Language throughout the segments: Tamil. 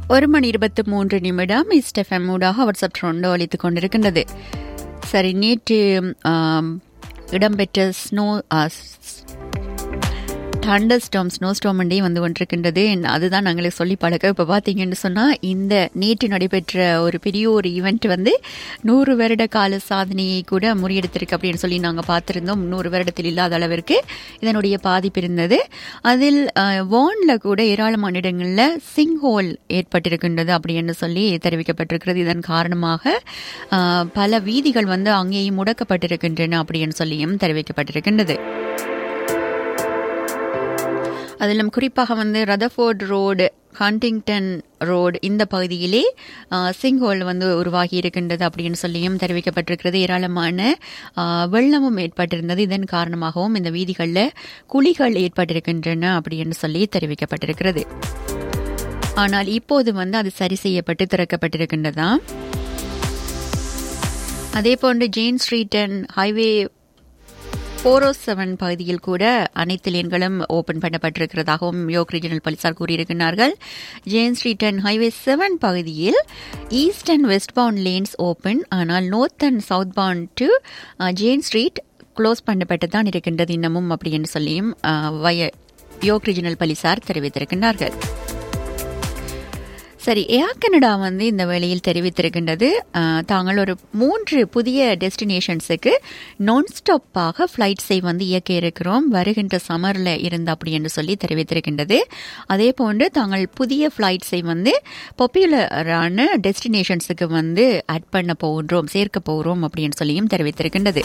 ஒரு மணி இருபத்தி மூன்று நிமிடம் இஸ்டெஃப்எம் ஊடாக வாட்ஸ்அப் ட்ரோண்டோ அளித்துக் கொண்டிருக்கின்றது சரி நேற்று ஆம், இடம்பெற்ற snow thunderstorm snowstorm வந்து கொண்டிருக்கின்றது அதுதான் நாங்களே சொல்லி பழக்க இப்போ பார்த்தீங்கன்னு சொன்னால் இந்த நேற்று நடைபெற்ற ஒரு பெரிய ஒரு ஈவெண்ட் வந்து நூறு வருட கால சாதனையை கூட முறியெடுத்திருக்கு அப்படின்னு சொல்லி நாங்கள் பார்த்துருந்தோம் நூறு வருடத்தில் இல்லாத அளவிற்கு இதனுடைய பாதிப்பு இருந்தது அதில் வானில் கூட ஏராளமான இடங்களில் சிங் ஹோல் ஏற்பட்டிருக்கின்றது அப்படின்னு சொல்லி தெரிவிக்கப்பட்டிருக்கிறது இதன் காரணமாக அஹ், பல வீதிகள் வந்து அங்கேயும் முடக்கப்பட்டிருக்கின்றன அப்படின்னு சொல்லியும் தெரிவிக்கப்பட்டிருக்கின்றது அதிலும் குறிப்பாக வந்து ரதஃபோர்ட் ரோடு ஹண்டிங்டன் ரோடு இந்த பகுதியிலே சிங்ஹோல் வந்து உருவாகி இருக்கின்றது அப்படின்னு சொல்லியும் தெரிவிக்கப்பட்டிருக்கிறது ஏராளமான ஆ, வெள்ளமும் ஏற்பட்டிருந்தது இதன் காரணமாகவும் இந்த வீதிகளில் குழிகள் ஏற்பட்டிருக்கின்றன அப்படின்னு சொல்லி தெரிவிக்கப்பட்டிருக்கிறது ஆனால் இப்போது வந்து அது சரி செய்யப்பட்டு திறக்கப்பட்டிருக்கின்றதா அதே போன்று Jane street and highway four O seven பகுதியில் கூட அனைத்து லேன்களும் ஓபன் பண்ணப்பட்டிருக்கிறதாகவும் யோக் ரீஜனல் போலீசார் கூறியிருக்கிறார்கள் Jane street and highway seven பகுதியில் east and westbound lanes open ஆனால் north and southbound to Jane street close பண்ணப்பட்டு தான் இருக்கின்றது இன்னமும் அப்படின்னு சொல்லியும் அஹ், வய யோக் ரீஜனல் போலீசார் தெரிவித்திருக்கின்றார்கள் சரி ஏர் கனடா வந்து இந்த வேளையில் தெரிவித்திருக்கின்றது அஹ், தாங்கள் ஒரு மூன்று புதிய டெஸ்டினேஷன்ஸுக்கு நான் ஸ்டாப்பாக ஃப்ளைட்ஸை வந்து இயக்க இருக்கிறோம் வருகின்ற சம்மரில் இருந்து அப்படி என்று சொல்லி தெரிவித்திருக்கின்றது அதே போன்று தாங்கள் புதிய ஃப்ளைட்ஸை வந்து பாப்புலரான டெஸ்டினேஷன்ஸுக்கு வந்து ஆட் பண்ண போகின்றோம் சேர்க்க போகிறோம் அப்படின்னு சொல்லியும் தெரிவித்திருக்கின்றது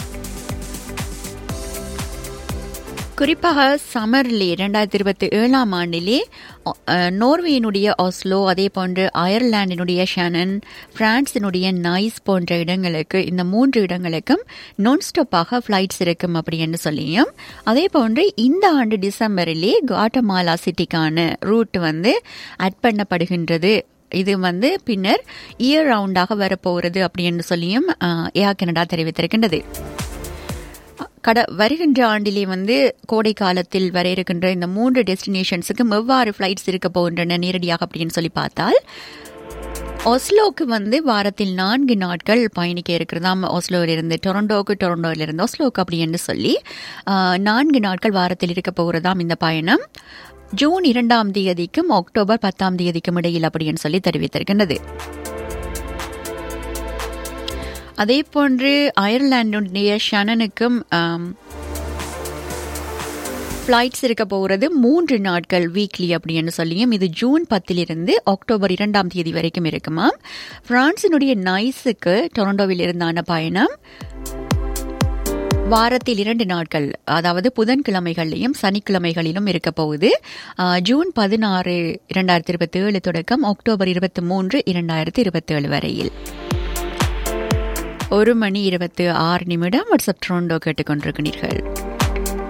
குறிப்பாக சமர்லே இரண்டாயிரத்தி இருபத்தி ஏழாம் ஆண்டிலே அஹ், நோர்வேயினுடைய ஆஸ்லோ அதே போன்று அயர்லாந்தினுடைய ஷனன் பிரான்சினுடைய நைஸ் போன்ற இடங்களுக்கு இந்த மூன்று இடங்களுக்கும் நான் ஸ்டாப்பாக ஃப்ளைட்ஸ் இருக்கும் அப்படின்னு சொல்லியும் அதே போன்று இந்த ஆண்டு டிசம்பரிலே குவாட்டமாலா சிட்டிக்கான ரூட் வந்து ஆட் பண்ணப்படுகின்றது இது வந்து பின்னர் இயர் ரவுண்டாக வரப்போகிறது அப்படின்னு சொல்லியும் ஏர் கனடா தெரிவித்திருக்கின்றது கட வருகின்ற ஆண்டிலே வந்து கோடை காலத்தில் வர இருக்கின்ற இந்த மூன்று டெஸ்டினேஷன்ஸுக்கு எவ்வாறு ஃப்ளைட்ஸ் இருக்க போகின்றன நேரடியாக அப்படின்னு சொல்லி பார்த்தால் ஒஸ்லோக்கு வந்து வாரத்தில் நான்கு நாட்கள் பயணிக்க இருக்கிறதாம் ஒஸ்லோவிலிருந்து டொரண்டோக்கு டொரண்டோவிலிருந்து ஒஸ்லோக்கு அப்படி என்று சொல்லி ஆஹ், நான்கு நாட்கள் வாரத்தில் இருக்க போகிறதாம் இந்த பயணம் ஜூன் இரண்டாம் தேதிக்கும் அக்டோபர் பத்தாம் தேதிக்கும் இடையில் அப்படின்னு சொல்லி தெரிவித்திருக்கின்றது அதே போன்று அயர்லாந்துடைய ஷனனுக்கும் ஃப்ளைட்ஸ் இருக்க போகிறது மூன்று நாட்கள் வீக்லி அப்படின்னு சொல்லியும் இது ஜூன் பத்திலிருந்து அக்டோபர் இரண்டாம் தேதி வரைக்கும் இருக்குமாம் பிரான்சினுடைய நைஸுக்கு டொரண்டோவில் இருந்தான பயணம் வாரத்தில் இரண்டு நாட்கள் அதாவது புதன்கிழமைகளிலும் சனிக்கிழமைகளிலும் இருக்க போகுது ஆஹ், ஜூன் பதினாறு இரண்டாயிரத்தி இருபத்தி ஏழு தொடக்கம் அக்டோபர் இருபத்தி மூன்று இரண்டாயிரத்தி இருபத்தி ஏழு வரையில் ஒரு மணி இருபத்தி ஆறு நிமிடம் வாட்ஸ்அப் ட்ரோண்டோ கேட்டுக்கொண்டிருக்கிறீர்கள்